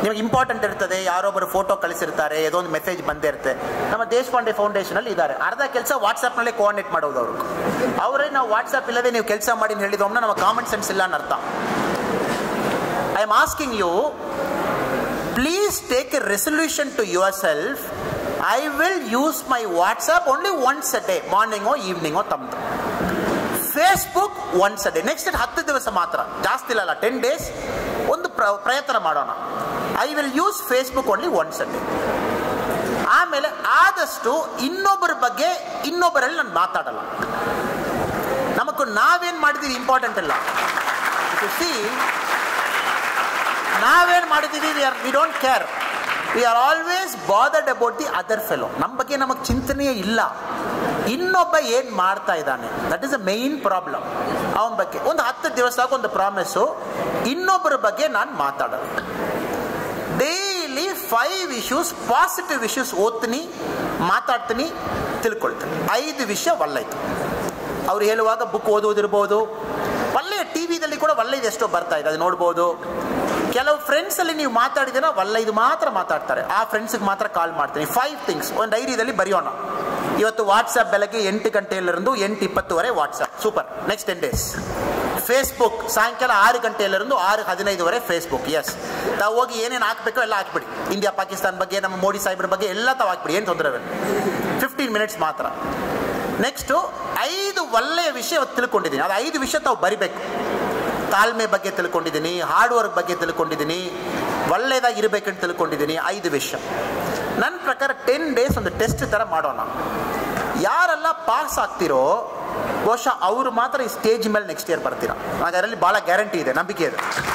ನಿಮಗೆ ಇಂಪಾರ್ಟೆಂಟ್ ಇರ್ತದೆ ಯಾರೊಬ್ಬರು ಫೋಟೋ ಕಳಿಸಿರ್ತಾರೆ ಏನೋ ಒಂದು ಮೆಸೇಜ್ ಬಂದೇ ಇರುತ್ತೆ ನಮ್ಮ ದೇಶಪಾಂಡೆ ಫೌಂಡೇಶನ್ ಅಲ್ಲಿ ಇದ್ದಾರೆ ಅರ್ಧ ಕೆಲಸ ವಾಟ್ಸ್ಆ್ಯಪ್ನಲ್ಲೇ ಕೋಆರ್ಡಿನೇಟ್ ಮಾಡೋದು ಅವರು ಅವರೇ ನಾವು ವಾಟ್ಸ್ಆ್ಯಪ್ ಇಲ್ಲದೆ ನೀವು ಕೆಲಸ ಮಾಡಿ ಅಂತ ಹೇಳಿದ್ರು ನಮ್ಮ ಕಾಮನ್ ಸೆನ್ಸ್ ಇಲ್ಲ ಅಂತ ಅರ್ಥ I am asking you please take a resolution to yourself I will use my WhatsApp only once a day ಮಾರ್ನಿಂಗೋ ಈವ್ನಿಂಗೋ ತಮ್ಮದು Facebook once a day next ಹತ್ತು ದಿವಸ ಮಾತ್ರ ಜಾಸ್ತಿ ಇಲ್ಲ ಟೆನ್ ಡೇಸ್ ಒಂದು ಪ್ರ- ಪ್ರಯತ್ನ ಮಾಡೋಣ I will use Facebook only once a day ಆಮೇಲೆ ಆದಷ್ಟು ಇನ್ನೊಬ್ಬರ ಬಗ್ಗೆ ಇನ್ನೊಬ್ಬರಲ್ಲಿ ನಾನು ಮಾತಾಡಲ್ಲ ನಮಗೂ ನಾವೇನ್ ಮಾಡಿದೀವಿ ಇಂಪಾರ್ಟೆಂಟ್ ಇಲ್ಲ ಸಿ ನಾವೇನ್ ಮಾಡಿದೀವಿ we don't care we are always bothered about the other fellow ನಮ್ಮ ಬಗ್ಗೆ ನಮಗೆ ಚಿಂತನೆಯೇ ಇಲ್ಲ ಇನ್ನೊಬ್ಬ ಏನ್ ಮಾಡ್ತಾ ಇದ್ದಾನೆ that is a main problem ಅವನ ಬಗ್ಗೆ ಒಂದು ಹತ್ತು ದಿವಸ ಒಂದು ಪ್ರಾಮಿಸು ಇನ್ನೊಬ್ಬರ ಬಗ್ಗೆ ನಾನು ಮಾತಾಡಲ್ಲ daily five issues positive issues ಓದ್ತೀನಿ ಮಾತಾಡ್ತೀನಿ ತಿಳ್ಕೊಳ್ತೀನಿ ಐದು ವಿಷಯ ಒಳ್ಳಾಯ್ತು ಅವ್ರು ಹೇಳುವಾಗ ಬುಕ್ ಓದುವುದಿರ್ಬೋದು ಒಳ್ಳೆಯ ಟಿ ವಿದಲ್ಲಿ ಕೂಡ ಒಳ್ಳೆಯದು ಎಷ್ಟೋ ಬರ್ತಾ ಇದೆ ಅದು ನೋಡ್ಬೋದು ಕೆಲವು ಫ್ರೆಂಡ್ಸ್ ಅಲ್ಲಿ ನೀವು ಮಾತಾಡಿದಿರ ಒಳ್ಳೆಯದು ಮಾತ್ರ ಮಾತಾಡ್ತಾರೆ ಆ ಫ್ರೆಂಡ್ಸ್ಗೆ ಮಾತ್ರ ಕಾಲ್ ಮಾಡ್ತೀನಿ ಫೈವ್ ಥಿಂಗ್ಸ್ ಒಂದು ಡೈರಿಯಲ್ಲಿ ಬರೆಯೋಣ ಇವತ್ತು ವಾಟ್ಸಪ್ ಬೆಳಗ್ಗೆ ಎಂಟು ಗಂಟೆಯಲ್ಲಿருந்து ಎಂಟು ಇಪ್ಪತ್ತುವರೆ WhatsApp super next ten days Facebook ಸಾಯಂಕಾಲ ಆರು ಗಂಟೆಯಲ್ಲಿருந்து ಆರು ಹದಿನೈದುವರೆ ಫೇಸ್ಬುಕ್ ಎಸ್ ತಾವು ಹೋಗಿ ಏನೇನು ಹಾಕ್ಬೇಕೋ ಎಲ್ಲ ಹಾಕ್ಬಿಡಿ ಇಂಡಿಯಾ ಪಾಕಿಸ್ತಾನ ಬಗ್ಗೆ ನಮ್ಮ ಮೋದಿ ಸಾಹೇಬ್ರ ಬಗ್ಗೆ ಎಲ್ಲ ತಾವು ಹಾಕ್ಬಿಡಿ ಏನು ತೊಂದರೆ ಇಲ್ಲ ಫಿಫ್ಟೀನ್ ಮಿನಿಟ್ಸ್ ಮಾತ್ರ ನೆಕ್ಸ್ಟು ಐದು ಒಳ್ಳೆಯ ವಿಷಯ ಇವತ್ತು ತಿಳ್ಕೊಂಡಿದ್ದೀನಿ ಅದು ಐದು ವಿಷಯ ತಾವು ಬರಿಬೇಕು ತಾಳ್ಮೆ ಬಗ್ಗೆ ತಿಳ್ಕೊಂಡಿದ್ದೀನಿ ಹಾರ್ಡ್ ವರ್ಕ್ ಬಗ್ಗೆ ತಿಳ್ಕೊಂಡಿದ್ದೀನಿ ಒಳ್ಳೆಯದಾಗಿ ಇರಬೇಕಂತ ತಿಳ್ಕೊಂಡಿದ್ದೀನಿ ಐದು ವಿಷಯ ನನ್ನ ಪ್ರಕಾರ ಟೆನ್ ಡೇಸ್ ಒಂದು ಟೆಸ್ಟ್ ಥರ ಮಾಡೋಣ ಯಾರೆಲ್ಲ ಪಾಸ್ ಆಗ್ತಿರೋ ಬಹುಶಃ ಅವರು ಮಾತ್ರ ಈ ಸ್ಟೇಜ್ ಮೇಲೆ ನೆಕ್ಸ್ಟ್ ಇಯರ್ ಬರ್ತೀರಾ ನನಗೆ ಅದರಲ್ಲಿ ಭಾಳ ಗ್ಯಾರಂಟಿ ಇದೆ ನಂಬಿಕೆ ಇದೆ